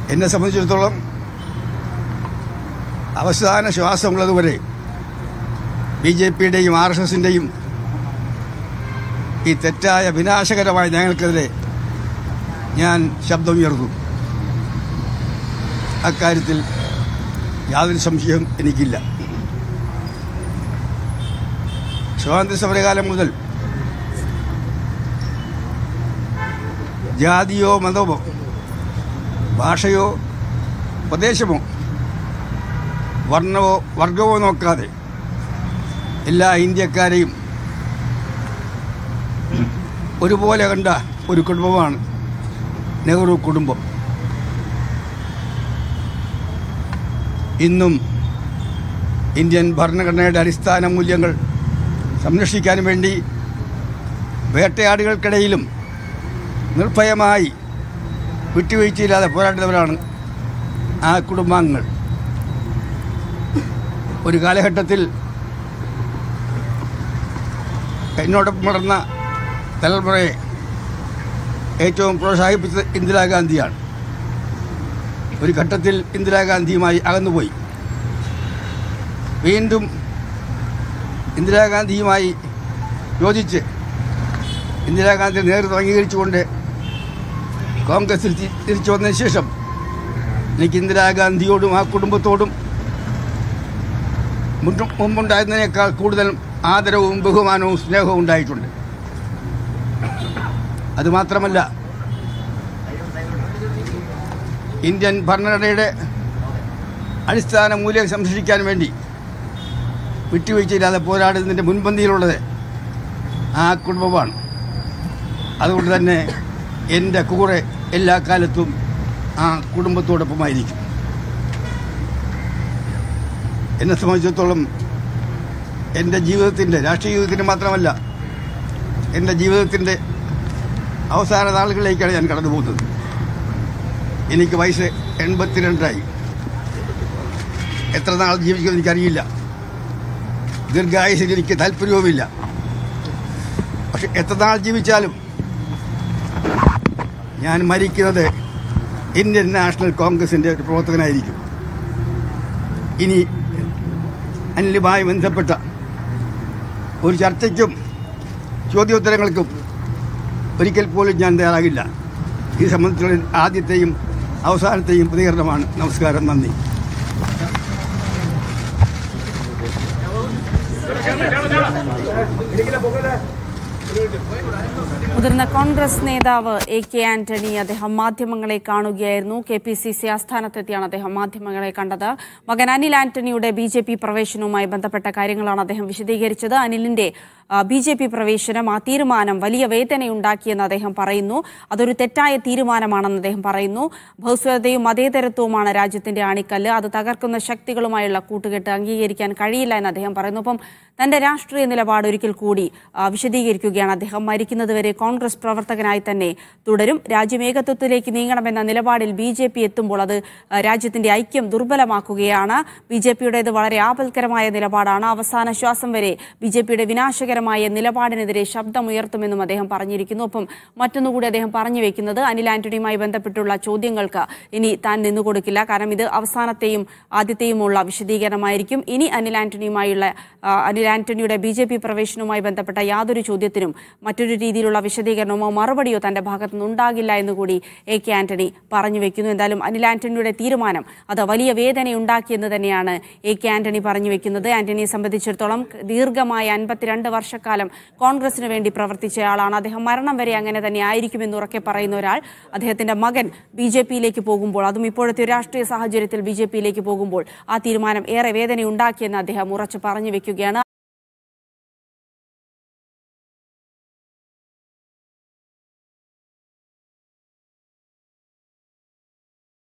എന്നെ സംബന്ധിച്ചിടത്തോളം അവസാന ശ്വാസമുള്ളതുവരെ ബി ജെ പിയുടെയും ആർ എസ് എസിൻ്റെയും ഈ തെറ്റായ വിനാശകരമായ ഞങ്ങൾക്കെതിരെ ഞാൻ ശബ്ദമുയർത്തും അക്കാര്യത്തിൽ യാതൊരു സംശയവും എനിക്കില്ല സ്വാതന്ത്ര്യ സമരകാലം മുതൽ ജാതിയോ മതമോ ഭാഷയോ പ്രദേശമോ വർണ്ണമോ വർഗമോ നോക്കാതെ എല്ലാ ഇന്ത്യക്കാരെയും ഒരുപോലെ കണ്ട ഒരു കുടുംബമാണ് നെഹ്റു കുടുംബം ഇന്നും ഇന്ത്യൻ ഭരണഘടനയുടെ അടിസ്ഥാന മൂല്യങ്ങൾ സംരക്ഷിക്കാൻ വേണ്ടി വേട്ടയാടുകൾക്കിടയിലും നിർഭയമായി വിട്ടുവീഴ്ചയില്ലാതെ പോരാടുന്നവരാണ് ആ കുടുംബാംഗങ്ങൾ ഒരു കാലഘട്ടത്തിൽ എന്നോടൊപ്പം നടന്ന തലമുറയെ ഏറ്റവും പ്രോത്സാഹിപ്പിച്ചത് ഇന്ദിരാഗാന്ധിയാണ് ഒരു ഘട്ടത്തിൽ ഇന്ദിരാഗാന്ധിയുമായി അകന്നുപോയി വീണ്ടും ഇന്ദിരാഗാന്ധിയുമായി യോജിച്ച് ഇന്ദിരാഗാന്ധി നേതൃത്വം അംഗീകരിച്ചുകൊണ്ട് കോൺഗ്രസിൽ തി- തിരിച്ചു വന്നതിന് ശേഷം എനിക്ക് ഇന്ദിരാഗാന്ധിയോടും ആ കുടുംബത്തോടും മുൻപ് മുമ്പുണ്ടായിരുന്നതിനേക്കാൾ കൂടുതൽ ആദരവും ബഹുമാനവും സ്നേഹവും ഉണ്ടായിട്ടുണ്ട് അതുമാത്രമല്ല ഇന്ത്യൻ ഭരണഘടനയുടെ അടിസ്ഥാന മൂല്യം സംരക്ഷിക്കാൻ വേണ്ടി വിട്ടുവീഴ്ചയില്ലാതെ പോരാടുന്നതിൻ്റെ മുൻപന്തിയിലുള്ളത് ആ കുടുംബമാണ് അതുകൊണ്ട് തന്നെ എൻ്റെ കൂടെ എല്ലാ കാലത്തും ആ കുടുംബത്തോടൊപ്പമായിരിക്കും എന്നെ സംബന്ധിച്ചിടത്തോളം എൻ്റെ ജീവിതത്തിൻ്റെ രാഷ്ട്രീയ ജീവിതത്തിൻ്റെ മാത്രമല്ല എൻ്റെ ജീവിതത്തിൻ്റെ അവസാന നാളുകളിലേക്കാണ് ഞാൻ കടന്നു പോകുന്നത് എനിക്ക് വയസ്സ് എൺപത്തിരണ്ടായി എത്ര നാൾ ജീവിക്കുമെന്ന് എനിക്കറിയില്ല ദീർഘായുസിൽ എനിക്ക് താല്പര്യവുമില്ല പക്ഷെ എത്ര നാൾ ജീവിച്ചാലും ഞാൻ മരിക്കുന്നത് ഇന്ത്യൻ നാഷണൽ കോൺഗ്രസിൻ്റെ ഒരു പ്രവർത്തകനായിരിക്കും ഇനി അനിലുമായി ബന്ധപ്പെട്ട ഒരു ചർച്ചയ്ക്കും ചോദ്യോത്തരങ്ങൾക്കും ഒരിക്കൽ പോലും ഞാൻ തയ്യാറാകില്ല ഈ സംബന്ധിച്ചുള്ള ആദ്യത്തെയും അവസാനത്തെയും പ്രതികരണമാണ് നമസ്കാരം നന്ദി മുതിർന്ന കോൺഗ്രസ് നേതാവ് എ കെ ആന്റണി അദ്ദേഹം മാധ്യമങ്ങളെ കാണുകയായിരുന്നു കെ പി സി സി ആസ്ഥാനത്തെത്തിയാണ് അദ്ദേഹം മാധ്യമങ്ങളെ കണ്ടത് മകൻ അനിൽ ആന്റണിയുടെ ബി ജെ പി പ്രവേശനവുമായി ബന്ധപ്പെട്ട കാര്യങ്ങളാണ് അദ്ദേഹം വിശദീകരിച്ചത് അനിലിന്റെ ബി ജെ പി പ്രവേശനം ആ തീരുമാനം വലിയ വേദനയുണ്ടാക്കിയെന്ന് അദ്ദേഹം പറയുന്നു അതൊരു തെറ്റായ തീരുമാനമാണെന്ന് അദ്ദേഹം പറയുന്നു ഭൗസ്വതയും മതേതരത്വവുമാണ് രാജ്യത്തിന്റെ അണിക്കല്ല് അത് തകർക്കുന്ന ശക്തികളുമായുള്ള കൂട്ടുകെട്ട് അംഗീകരിക്കാൻ കഴിയില്ല എന്ന് അദ്ദേഹം പറയുന്നു അപ്പം തന്റെ രാഷ്ട്രീയ നിലപാട് ഒരിക്കൽ കൂടി ആ, വിശദീകരിക്കുകയാണ് അദ്ദേഹം മരിക്കുന്നതുവരെ കോൺഗ്രസ് പ്രവർത്തകനായി തന്നെ തുടരും രാജ്യമേകത്വത്തിലേക്ക് നീങ്ങണമെന്ന നിലപാടിൽ ബി ജെ പി എത്തുമ്പോൾ അത് ആ, രാജ്യത്തിന്റെ ഐക്യം ദുർബലമാക്കുകയാണ് ബി ജെ പിയുടേത് വളരെ ആപൽക്കരമായ നിലപാടാണ് അവസാന ശ്വാസം വരെ ബി ജെ പിയുടെ വിനാശകരമായ നിലപാടിനെതിരെ ശബ്ദമുയർത്തുമെന്നും അദ്ദേഹം പറഞ്ഞിരിക്കുന്നു ഒപ്പം മറ്റൊന്നുകൂടി അദ്ദേഹം പറഞ്ഞു വെക്കുന്നത് അനിൽ ആന്റണിയുമായി ബന്ധപ്പെട്ടുള്ള ചോദ്യങ്ങൾക്ക് ഇനി താൻ നിന്നുകൊടുക്കില്ല കാരണം ഇത് അവസാനത്തെയും ആദ്യത്തെയുമുള്ള വിശദീകരണമായിരിക്കും ഇനി അനിൽ ആന്റണിയുമായുള്ള ആ, അനിൽ ആന്റണിയുടെ ബി ജെ പി പ്രവേശനവുമായി ബന്ധപ്പെട്ട യാതൊരു ചോദ്യത്തിനും മറ്റൊരു രീതിയിലുള്ള വിശദീകരണമോ മറുപടിയോ തന്റെ ഭാഗത്തുനിന്ന് ഉണ്ടാകില്ല എന്നുകൂടി എ കെ ആന്റണി പറഞ്ഞു വെക്കുന്നു എന്തായാലും അനിൽ ആന്റണിയുടെ തീരുമാനം അത് വലിയ വേദനയുണ്ടാക്കിയെന്ന് തന്നെയാണ് എ കെ ആന്റണി പറഞ്ഞു വെക്കുന്നത് ആന്റണിയെ സംബന്ധിച്ചിടത്തോളം ദീർഘമായ അൻപത്തിരണ്ട് വർഷക്കാലം കോൺഗ്രസിന് വേണ്ടി പ്രവർത്തിച്ചയാളാണ് അദ്ദേഹം മരണം വരെ അങ്ങനെ തന്നെ ആയിരിക്കുമെന്ന് ഉറക്കെ പറയുന്ന ഒരാൾ അദ്ദേഹത്തിന്റെ മകൻ ബി ജെ പിയിലേക്ക് പോകുമ്പോൾ അതും ഇപ്പോഴത്തെ ഒരു രാഷ്ട്രീയ സാഹചര്യത്തിൽ ബി ജെ പിയിലേക്ക് പോകുമ്പോൾ ആ തീരുമാനം ഏറെ വേദനയുണ്ടാക്കിയെന്ന് അദ്ദേഹം ഉറച്ചു പറഞ്ഞു വെക്കുകയാണ്